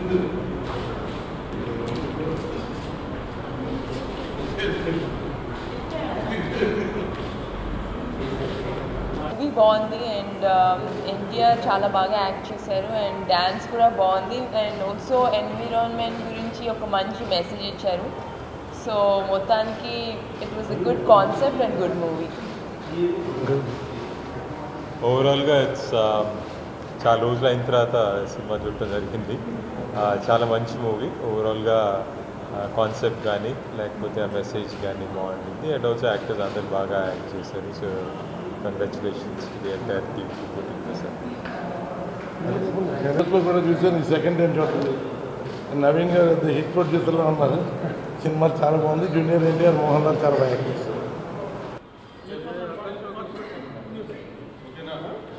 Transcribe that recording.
movie బాగుంది and NTR చాలా బాగా యాక్ట్ చేశారు అండ్ డ్యాన్స్ కూడా బాగుంది అండ్ ఆల్సో ఎన్విరాన్మెంట్ గురించి ఒక మంచి మెసేజ్ ఇచ్చారు సో మొత్తానికి it was a good concept and good movie ఓవరాల్గా ఇట్స్ చాలా రోజులు అయిన తర్వాత సినిమా చూడటం జరిగింది ఆ, చాలా మంచి మూవీ ఓవరాల్గా కాన్సెప్ట్ కానీ లేకపోతే ఆ మెసేజ్ కానీ బాగుంటుంది అండ్ ఆల్సో యాక్టర్స్ అందరు బాగా యాక్ట్ చేశారు so congratulations the entire team supporting చేశారు జగత్లో కూడా చూసాను ఈ సెకండ్ టైం చూడండి నవీన్ గారు పెద్ద హిట్ ప్రొడ్యూసర్లో ఉన్నారు సినిమా చాలా బాగుంది జూనియర్ ఎన్టీఆర్ మోహన్ లాల్ చాలా బాగా యాక్ట్ చేశారు